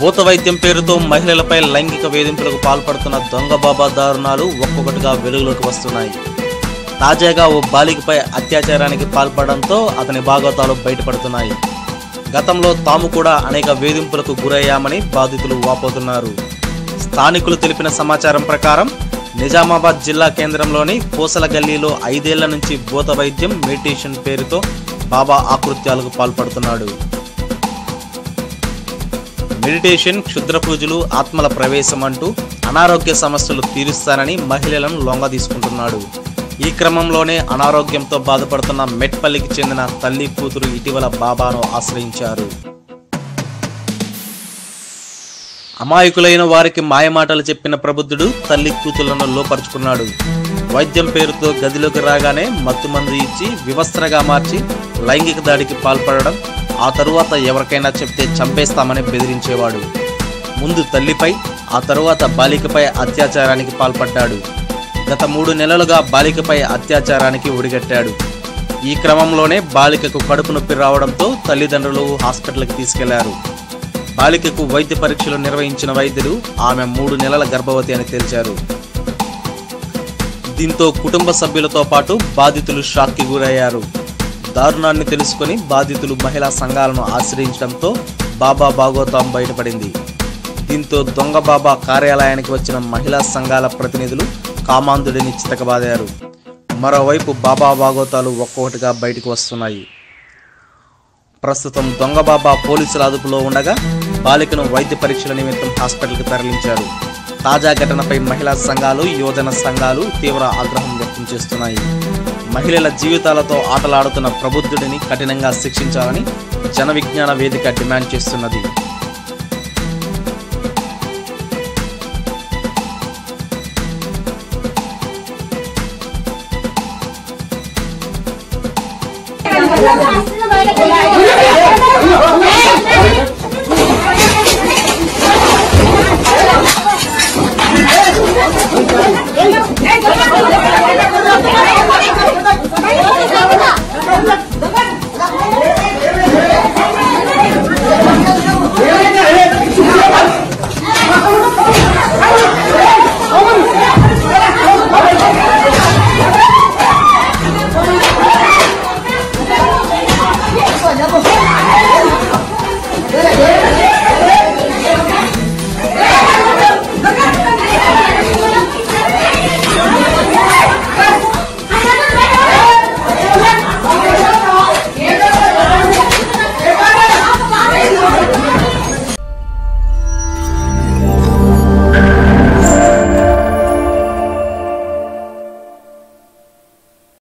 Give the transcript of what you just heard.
భూత వైద్యం పేరుతో మహిళలపై లైంగిక వేధింపులకు పాల్పడుతున్న దొంగ బాబా దారుణాలు ఒక్కొక్కటిగా వెలుగులోకి వస్తున్నాయి తాజాగా ఓ బాలికపై అత్యాచారానికి పాల్పడడంతో అతని భాగవతాలు బయటపడుతున్నాయి గతంలో తాము కూడా అనేక వేధింపులకు గురయ్యామని బాధితులు వాపోతున్నారు స్థానికులు తెలిపిన సమాచారం ప్రకారం నిజామాబాద్ జిల్లా కేంద్రంలోని పూసల గల్లీలో ఐదేళ్ల నుంచి భూత వైద్యం మెడిటేషన్ పేరుతో బాబా ఆకృత్యాలకు పాల్పడుతున్నాడు మెడిటేషన్ క్షుద్ర పూజలు ఆత్మల ప్రవేశం అంటూ అనారోగ్య సమస్యలు తీరుస్తానని మహిళలను లొంగ తీసుకుంటున్నాడు ఈ క్రమంలోనే అనారోగ్యంతో బాధపడుతున్న మెట్పల్లికి చెందిన తల్లి కూతురు ఇటీవల బాబాను ఆశ్రయించారు అమాయకులైన వారికి మాయమాటలు చెప్పిన ప్రబుద్ధుడు తల్లి కూతుళ్లను లోపరుచుకున్నాడు వైద్యం పేరుతో గదిలోకి రాగానే మత్తుమందు ఇచ్చి వివస్త్రగా మార్చి లైంగిక దాడికి పాల్పడడం ఆ తరువాత ఎవరికైనా చెప్తే చంపేస్తామని బెదిరించేవాడు ముందు తల్లిపై ఆ తరువాత బాలికపై అత్యాచారానికి పాల్పడ్డాడు గత మూడు నెలలుగా బాలికపై అత్యాచారానికి ఒడిగట్టాడు ఈ క్రమంలోనే బాలికకు కడుపు నొప్పి రావడంతో తల్లిదండ్రులు హాస్పిటల్కి తీసుకెళ్లారు బాలికకు వైద్య పరీక్షలు నిర్వహించిన వైద్యులు ఆమె మూడు నెలల గర్భవతి అని తేల్చారు దీంతో కుటుంబ సభ్యులతో పాటు బాధితులు షాక్కి గురయ్యారు దారుణాన్ని తెలుసుకొని బాధితులు మహిళా సంఘాలను ఆశ్రయించడంతో బాబా భాగోతం బయటపడింది దీంతో దొంగ బాబా కార్యాలయానికి వచ్చిన మహిళా సంఘాల ప్రతినిధులు కామాంధుడిని చితకబాదారు మరోవైపు బాబా భాగోతాలు ఒక్కొక్కటిగా బయటకు వస్తున్నాయి ప్రస్తుతం దొంగ బాబా పోలీసుల అదుపులో ఉండగా బాలికను వైద్య పరీక్షల నిమిత్తం హాస్పిటల్కి తరలించారు తాజా ఘటనపై మహిళా సంఘాలు యువజన సంఘాలు తీవ్ర ఆగ్రహం వ్యక్తం చేస్తున్నాయి మహిళల జీవితాలతో ఆటలాడుతున్న ప్రబుద్ధుడిని కఠినంగా శిక్షించాలని జన విజ్ఞాన వేదిక డిమాండ్ చేస్తున్నది Hey!